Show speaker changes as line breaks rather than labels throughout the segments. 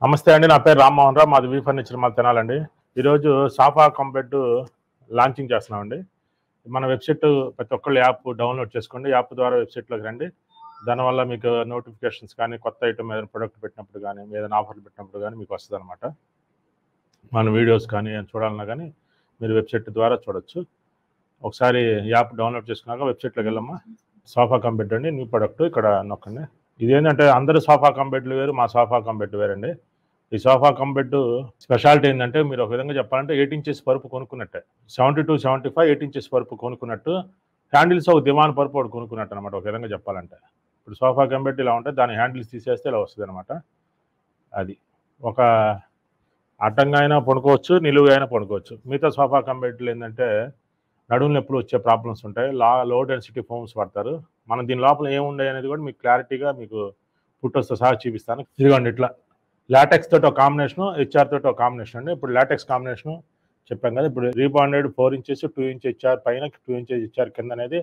నమస్తే అండి నా పేరు రామ్మోహన్ రావు మాది వీ ఫర్నిచర్ మాది తినాలండి ఈరోజు సాఫా కంబెడ్ లాంచింగ్ చేస్తున్నామండి మన వెబ్సైట్ ప్రతి ఒక్కళ్ళు యాప్ డౌన్లోడ్ చేసుకోండి యాప్ ద్వారా వెబ్సైట్లోకి రండి దానివల్ల మీకు నోటిఫికేషన్స్ కానీ కొత్త ఐటమ్ ఏదైనా ప్రొడక్ట్ పెట్టినప్పుడు కానీ ఏదైనా ఆఫర్లు పెట్టినప్పుడు కానీ మీకు వస్తుంది అనమాట మన వీడియోస్ కానీ ఏమైనా చూడాలన్నా కానీ మీరు వెబ్సైట్ ద్వారా చూడొచ్చు ఒకసారి యాప్ డౌన్లోడ్ చేసుకున్నాక వెబ్సైట్లోకి వెళ్ళమ్మా సోఫా కంబెడ్ అండి న్యూ ప్రొడక్ట్ ఇక్కడ నొక్కండి ఇదేంటంటే అందరు సోఫా కంబెడ్లు వేరు మా సోఫా కంబెడ్ వేరండి ఈ సోఫా కంబెడ్ స్పెషాలిటీ ఏంటంటే మీరు ఒక విధంగా చెప్పాలంటే ఎయిట్ ఇంచెస్ పరుపు కొనుక్కున్నట్టే seventy two seventy five eight inches పరుపు కొనుక్కున్నట్టు హ్యాండిల్స్ ఒక దివాన్ పరుపు ఒకటి కొనుక్కున్నట్టు అనమాట ఒక విధంగా చెప్పాలంటే ఇప్పుడు సోఫా కంబెడ్ ఇలా ఉంటే దాని హ్యాండిల్స్ తీసేస్తే ఇలా వస్తుంది అనమాట అది ఒక అడ్డంగా అయినా పడుకోవచ్చు నిలువుగా అయినా పడుకోవచ్చు మిగతా సోఫా కంబెడ్లు ఏంటంటే నడుము నొప్పులు వచ్చే ప్రాబ్లమ్స్ ఉంటాయి లా లో డెన్సిటీ ఫోమ్స్ పడతారు మనం దీని లోపల ఏముండే అనేది కూడా మీకు క్లారిటీగా మీకు ఫుటోస్తో సహా చూపిస్తాను ఇదిగోండి ఇట్లా లాటెక్స్ తోటి ఒక కాంబినేషన్ హెచ్ఆర్ తోటి ఒక కాంబినేషన్ అండి ఇప్పుడు లాటెక్స్ కాంబినేషన్ చెప్పాం కదా ఇప్పుడు rebonded four inches two inch HR పైన టూ ఇంచెస్ హెచ్ఆర్ కింద అనేది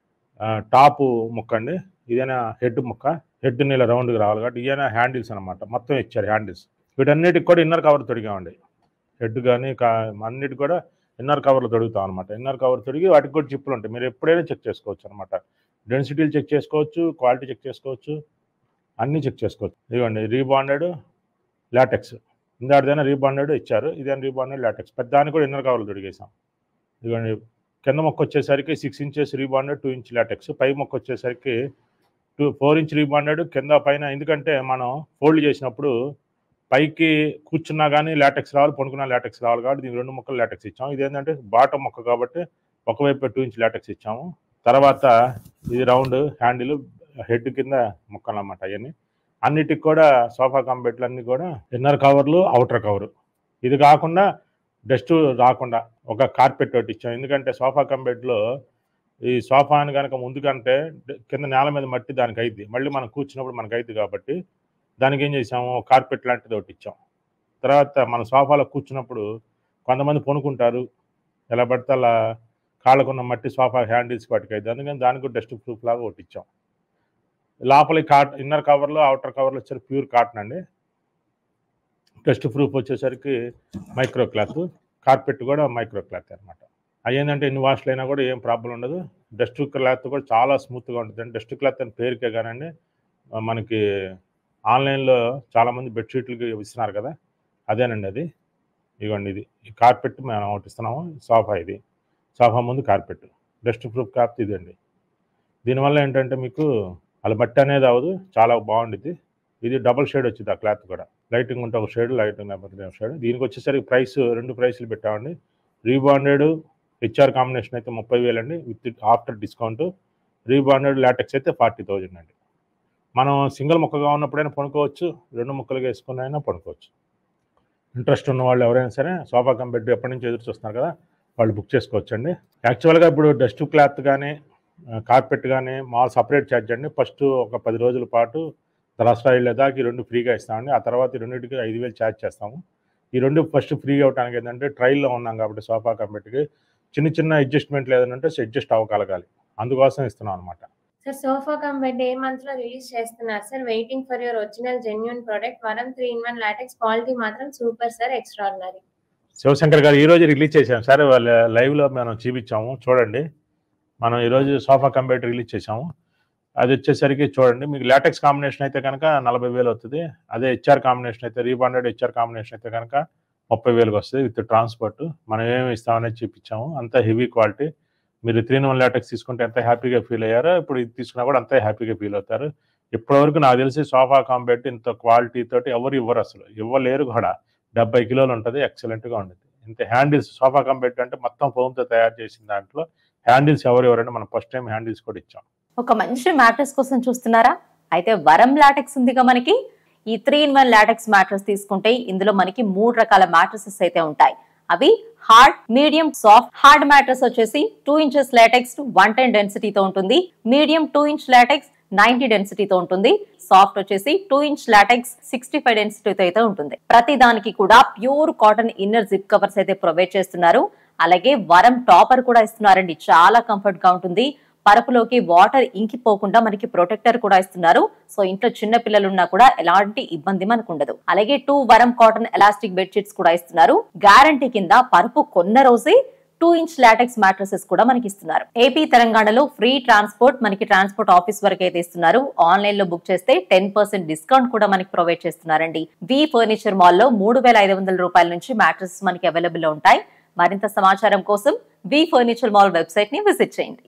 టాప్ ముక్క అండి ఇదైనా హెడ్ ముక్క హెడ్ ఇలా రౌండ్గా రావాలి కాబట్టి ఇదైనా హ్యాండిల్స్ అనమాట మొత్తం ఇచ్చారు హ్యాండిల్స్ వీటన్నిటికి కూడా ఇన్నర్ కవర్ తొడిగామండి హెడ్ కానీ అన్నిటికి కూడా ఇన్నర్ కవర్లు తొడుగుతాం అనమాట ఇన్నర్ కవర్ తొడిగి వాటికి కూడా జిప్పులు ఉంటాయి మీరు ఎప్పుడైనా చెక్ చేసుకోవచ్చు అనమాట డెన్సిటీలు చెక్ చేసుకోవచ్చు క్వాలిటీ చెక్ చేసుకోవచ్చు అన్నీ చెక్ చేసుకోవచ్చు ఇదిగోండి రీబాండెడ్ లాటెక్స్ ఇందాటిదైనా రీబాండెడ్ ఇచ్చారు ఇదేనా రీబాండెడ్ లాటెక్స్ పెద్ద దానికి కూడా ఇన్నర్ కవర్లు తొడిగేసాం ఇదిగోండి కింద మొక్క వచ్చేసరికి six inches rebonded two inch latex పై మొక్క వచ్చేసరికి టూ ఫోర్ ఇంచ్ రీబాండెడ్ కింద పైన ఎందుకంటే మనం ఫోల్డ్ చేసినప్పుడు పైకి కూర్చున్నా కానీ లాటెక్స్ రావాలి పడుకున్నా లాటెక్స్ రావాలి కాబట్టి దీనికి రెండు ముక్కలు లాటెక్స్ ఇచ్చాము ఇది ఏంటంటే బాటం మొక్క కాబట్టి ఒకవైపు టూ ఇంచ్ లాటెక్స్ ఇచ్చాము తర్వాత ఇది రౌండ్ హ్యాండిల్ హెడ్ కింద ముక్కలు అన్నమాట అవన్నీ అన్నిటికి కూడా సోఫా కంబెట్లు అన్ని కూడా ఇన్నర్ కవర్లు అవుటర్ కవర్ ఇది కాకుండా డస్ట్ రాకుండా ఒక కార్పెట్ ఒకటి ఇచ్చాం ఎందుకంటే సోఫా కంబెట్లో ఈ సోఫా అని కనుక ముందుకంటే కింద నేల మీద మట్టి దానికి అయింది మళ్ళీ మనం కూర్చున్నప్పుడు మనకు అయింది కాబట్టి దానికి ఏం చేసాము కార్పెట్ లాంటిది ఒకటి ఇచ్చాం తర్వాత మన సోఫాలో కూర్చున్నప్పుడు కొంతమంది పొనుకుంటారు ఎలా పడితే అలా కాళ్ళకున్న మట్టి సోఫా హ్యాండిల్స్ వాటికి అయితే అందుకని దానికి డస్ట్ ప్రూఫ్ లాగా ఒకటి ఇచ్చాం లోపల కాట్ ఇన్నర్ కవర్లో అవుటర్ కవర్లో వచ్చారు ప్యూర్ కాటన్ అండి డస్ట్ ప్రూఫ్ వచ్చేసరికి మైక్రో క్లాత్ కార్పెట్ కూడా మైక్రో క్లాత్ అనమాట అయ్యిందంటే ఎన్ని వాష్లు అయినా కూడా ఏం ప్రాబ్లం ఉండదు డస్ట్ క్లాత్ కూడా చాలా స్మూత్గా ఉంటుంది డస్ట్ క్లాత్ అని పేరుకే కానండి మనకి ఆన్లైన్లో చాలామంది బెడ్షీట్లకి ఇస్తున్నారు కదా అదేనండి అది ఇదిగోండి ఇది ఈ కార్పెట్ మనం ఒకటి ఇస్తున్నాము సోఫా ఇది సోఫా ముందు కార్పెట్ డస్ట్ ప్రూఫ్ క్లాత్ ఇదండి దీనివల్ల ఏంటంటే మీకు అలా బట్టి అనేది అవ్వదు చాలా బాగుండిద్ది ఇది డబుల్ షేడ్ వచ్చింది ఆ క్లాత్ కూడా లైటింగ్ ఉంటే ఒక షేడ్ లైటింగ్ లేకపోతే ఒక షేడ్ దీనికి వచ్చేసరికి ప్రైస్ రెండు ప్రైస్లు పెట్టామండి రీబాండెడ్ హెచ్ఆర్ కాంబినేషన్ అయితే ముప్పై వేలు అండి with after discount rebonded latex అయితే ఫార్టీ థౌజండ్ అండి మనం సింగిల్ ముక్కగా ఉన్నప్పుడైనా పడుకోవచ్చు రెండు ముక్కలుగా వేసుకుని అయినా పడుకోవచ్చు ఇంట్రెస్ట్ ఉన్న వాళ్ళు ఎవరైనా సరే సోఫా కంపెట్ ఎప్పటి నుంచి ఎదురు చూస్తున్నారు కదా వాళ్ళు బుక్ చేసుకోవచ్చు అండి యాక్చువల్గా ఇప్పుడు డస్ట్ క్లాత్ కానీ కార్పెట్ కానీ మా సపరేట్ ఛార్జ్ అండి ఫస్ట్ ఒక పది రోజుల పాటు దసరా దాకా ఈ రెండు ఫ్రీగా ఇస్తామండి ఆ తర్వాత ఈ రెండింటికి ఐదు వేలు ఛార్జ్ చేస్తాము ఈ రెండు ఫస్ట్ ఫ్రీ అవడానికి ఏంటంటే ట్రైల్లో ఉన్నాం కాబట్టి సోఫా కంపెట్కి చిన్న చిన్న అడ్జస్ట్మెంట్లు ఏదైనా ఉంటే అడ్జస్ట్ అవ్వగలగాలి అందుకోసం ఇస్తున్నాం అనమాట
sir sofa cum bed a month లో రిలీజ్ చేస్తున్నారు sir waiting for your original genuine product Varam three in one latex quality మాత్రం super sir extraordinary
Shivashankar garu ఈ రోజు రిలీజ్ చేశాం సార్ వాళ్ళ లైవ్లో మనం చూపించాము చూడండి మనం ఈరోజు సోఫా కంప్యూటర్ రిలీజ్ చేసాము అది వచ్చేసరికి చూడండి మీకు లాటెక్స్ కాంబినేషన్ అయితే కనుక నలభై వేలు అవుతుంది అదే హెచ్ఆర్ కాంబినేషన్ అయితే రీబాండెడ్ హెచ్ఆర్ కాంబినేషన్ అయితే కనుక ముప్పై వేలకు వస్తుంది విత్ ట్రాన్స్పోర్ట్ మనం ఏమి ఇస్తామనేది చూపించాము అంత హెవీ క్వాలిటీ మీరు త్రీ వన్ లాటెక్స్ తీసుకుంటే ఎంత హ్యాపీగా ఫీల్ అయ్యారో ఇప్పుడు ఇది తీసుకున్నా కూడా అంతే హ్యాపీగా ఫీల్ అవుతారు ఇప్పటివరకు నాకు తెలిసి సోఫా కాంబెట్ ఇంత క్వాలిటీ తోటి ఎవరు ఇవ్వరు అసలు ఇవ్వలేరు కూడా డెబ్బై కిలోలు ఉంటుంది ఎక్సలెంట్గా ఉంటుంది ఇంత హ్యాండిల్స్ సోఫా కంబెట్ అంటే మొత్తం ఫోమ్తో తయారు చేసిన దాంట్లో హ్యాండిల్స్ ఎవరు ఎవరంటే మనం ఫస్ట్ టైం హ్యాండిల్స్ కూడా ఇచ్చాం
ఒక మంచి మ్యాట్రెస్ కోసం చూస్తున్నారా అయితే వరం లాటెక్స్ ఉందిగా మనకి ఈ three in one latex mattress తీసుకుంటే ఇందులో మనకి మూడు రకాల మ్యాట్రసెస్ అయితే ఉంటాయి అవి hard medium soft hard mattress వచ్చేసి two inches latex one ten డెన్సిటీతో ఉంటుంది medium two inch latex ninety డెన్సిటీతో ఉంటుంది సాఫ్ట్ వచ్చేసి two inch latex sixty five డెన్సిటీతో అయితే ఉంటుంది ప్రతి దానికి కూడా pure cotton inner zip covers అయితే ప్రొవైడ్ చేస్తున్నారు అలాగే వరం టాపర్ కూడా ఇస్తున్నారండి చాలా కంఫర్ట్ గా ఉంటుంది పరుపులోకి వాటర్ ఇంకిపోకుండా మనకి ప్రొటెక్టర్ కూడా ఇస్తున్నారు సో ఇంట్లో చిన్న పిల్లలు ఉన్నా కూడా ఎలాంటి ఇబ్బంది మనకు ఉండదు అలాగే టూ వరం కాటన్ ఎలాస్టిక్ బెడ్షీట్స్ కూడా ఇస్తున్నారు గ్యారంటీ కింద పరుపు కొన్న రోజే టూ ఇంచ్ లాటెక్స్ మ్యాట్రసెస్ కూడా మనకి ఇస్తున్నారు ఏపీ తెలంగాణలో ఫ్రీ ట్రాన్స్పోర్ట్ మనకి ట్రాన్స్పోర్ట్ ఆఫీస్ వరకు అయితే ఇస్తున్నారు ఆన్లైన్ లో బుక్ చేస్తే టెన్ పర్సెంట్ డిస్కౌంట్ కూడా మనకి ప్రొవైడ్ చేస్తున్నారండి వి ఫర్నిచర్ మాల్ లో మూడు వేల ఐదు వందల రూపాయల నుంచి మ్యాట్రసెస్ మనకి అవైలబుల్ లో ఉంటాయి మరింత సమాచారం కోసం వి ఫర్నిచర్ మాల్ వెబ్సైట్ ని విజిట్ చేయండి